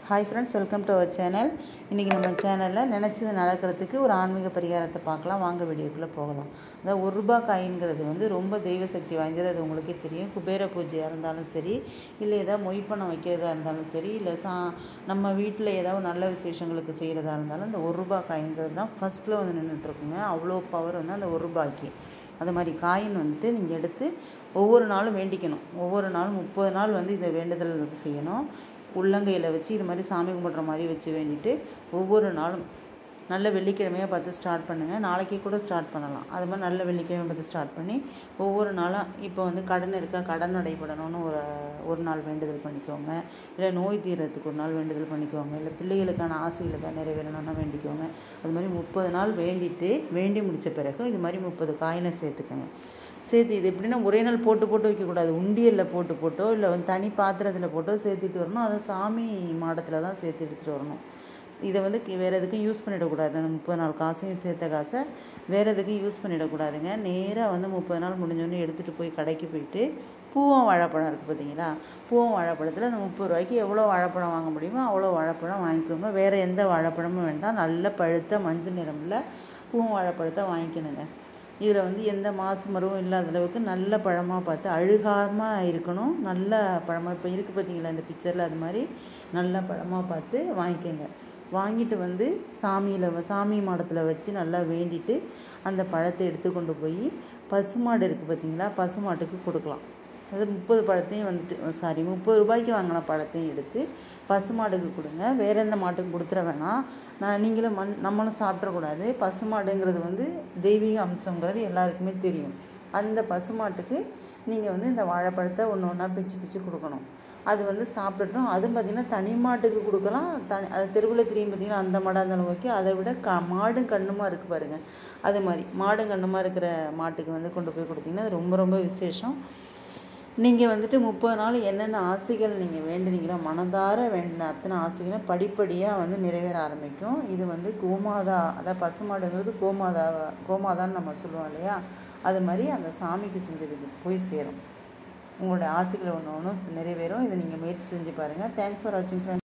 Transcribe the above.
hi friends welcome to our channel இன்றைக்கி நம்ம சேனலில் நினச்சது நடக்கிறதுக்கு ஒரு ஆன்மீக பரிகாரத்தை பார்க்கலாம் வாங்க வீடியோக்குள்ளே போகலாம் அதாவது ஒரு ரூபா காயின்கிறது வந்து ரொம்ப தெய்வ சக்தி வாய்ந்தது அது உங்களுக்கே தெரியும் குபேர பூஜையாக இருந்தாலும் சரி இல்லை ஏதாவது மொய்ப்பணம் வைக்கிறதா இருந்தாலும் சரி இல்லை சா நம்ம வீட்டில் ஏதாவது நல்ல விசேஷங்களுக்கு செய்கிறதா இருந்தாலும் இந்த ஒரு ரூபா காயின்கிறது தான் ஃபஸ்ட்டில் வந்து நின்றுட்டுருக்குங்க அவ்வளோ பவர் வந்து அந்த ஒரு ரூபாய்க்கு அது மாதிரி காயின் வந்துட்டு நீங்கள் எடுத்து ஒவ்வொரு நாளும் வேண்டிக்கணும் ஒவ்வொரு நாளும் முப்பது நாள் வந்து இதை வேண்டுதல் செய்யணும் உள்ளங்கையில் வச்சு இது மாதிரி சாமி கும்பிட்ற மாதிரி வச்சு வேண்டிட்டு ஒவ்வொரு நாளும் நல்ல வெள்ளிக்கிழமையாக பார்த்து ஸ்டார்ட் பண்ணுங்கள் நாளைக்கு கூட ஸ்டார்ட் பண்ணலாம் அது மாதிரி நல்ல வெள்ளிக்கிழமை பார்த்து ஸ்டார்ட் பண்ணி ஒவ்வொரு நாளும் இப்போ வந்து கடன் இருக்கா கடன் அடைபடணும்னு ஒரு ஒரு நாள் வேண்டுதல் பண்ணிக்கோங்க இல்லை நோய் தீர்றதுக்கு ஒரு நாள் வேண்டுதல் பண்ணிக்கோங்க இல்லை பிள்ளைகளுக்கான ஆசையில் தான் நிறைவேறணும்னா வேண்டிக்கோங்க அது மாதிரி முப்பது நாள் வேண்டிட்டு வேண்டி முடித்த பிறகு இது மாதிரி முப்பது காயினை சேர்த்துக்கோங்க சேர்த்து இது எப்படின்னா ஒரே நாள் போட்டு போட்டு வைக்கக்கூடாது உண்டியலில் போட்டு போட்டோ இல்லை வந்து தனி பாத்திரத்தில் போட்டோ சேர்த்துட்டு வரணும் அதை சாமி மாடத்தில் தான் சேர்த்து எடுத்துகிட்டு வரணும் இதை வந்து வேறு எதுக்கும் யூஸ் பண்ணிடக்கூடாது அந்த முப்பது நாள் காசையும் சேர்த்த காசை வேறு எதுக்கும் யூஸ் பண்ணிடக்கூடாதுங்க நேராக வந்து முப்பது நாள் முடிஞ்சோடனே எடுத்துகிட்டு போய் கடைக்கு போயிட்டு பூவம் வாழைப்பழம் இருக்குது பார்த்தீங்களா பூவம் வாழைப்பழத்தில் அந்த முப்பது ரூபாய்க்கு எவ்வளோ வாழைப்பழம் வாங்க முடியுமோ அவ்வளோ வாழைப்பழம் வாங்கிக்கோங்க வேறு எந்த வாழைப்பழமும் வேண்டாம் நல்ல பழுத்த மஞ்சள் நிறமில் பூவம் வாழைப்பழத்தை வாங்கிக்கணுங்க இதில் வந்து எந்த மாசு மரமும் இல்லாத அளவுக்கு நல்ல பழமாக பார்த்து அழுகாமல் இருக்கணும் நல்ல பழமாக இப்போ இருக்குது பார்த்தீங்களா இந்த பிக்சரில் அது மாதிரி நல்ல பழமாக பார்த்து வாங்கிக்கோங்க வாங்கிட்டு வந்து சாமியில் சாமி மாடத்தில் வச்சு நல்லா வேண்டிட்டு அந்த பழத்தை எடுத்து கொண்டு போய் பசுமாடு இருக்குது பார்த்தீங்களா பசுமாட்டுக்கு கொடுக்கலாம் அது முப்பது பழத்தையும் வந்துட்டு சாரி முப்பது ரூபாய்க்கு வாங்கின பழத்தையும் எடுத்து பசுமாடுக்கு கொடுங்க வேறு எந்த மாட்டுக்கு கொடுத்துட வேணாம் நான் நீங்களும் மண் நம்மளும் சாப்பிட்றக்கூடாது பசுமாடுங்கிறது வந்து தெய்வீக அம்சங்கிறது எல்லாருக்குமே தெரியும் அந்த பசுமாட்டுக்கு நீங்கள் வந்து இந்த வாழைப்பழத்தை ஒன்று ஒன்றா பிச்சு பிச்சு கொடுக்கணும் அது வந்து சாப்பிட்டுட்டோம் அதுவும் பார்த்திங்கன்னா தனி மாட்டுக்கு கொடுக்கலாம் தனி அது தெருவில் தெரியும் பார்த்திங்கன்னா அந்த மாடாக இருந்தாலும் ஓகே அதை விட க மாடும் கண்ணுமா இருக்குது பாருங்கள் அது மாதிரி மாடும் கண்ணுமா இருக்கிற மாட்டுக்கு வந்து கொண்டு போய் கொடுத்திங்கன்னா அது ரொம்ப ரொம்ப விசேஷம் நீங்கள் வந்துட்டு முப்பது நாள் என்னென்ன ஆசைகள் நீங்கள் வேண்டுனீங்களோ மனதார வேண்டின அத்தனை ஆசைகளும் படிப்படியாக வந்து நிறைவேற ஆரம்பிக்கும் இது வந்து கோமாதா அதாவது பசுமாடுங்கிறது கோமாதா கோமாதான்னு நம்ம சொல்லுவோம் இல்லையா அது மாதிரி அந்த சாமிக்கு செஞ்சதுக்கு போய் சேரும் உங்களோட ஆசைகள் ஒன்று ஒன்றும் நிறைவேறும் இதை நீங்கள் முயற்சி செஞ்சு பாருங்கள் தேங்க்ஸ் ஃபார் வாட்சிங் ஃப்ரெண்ட்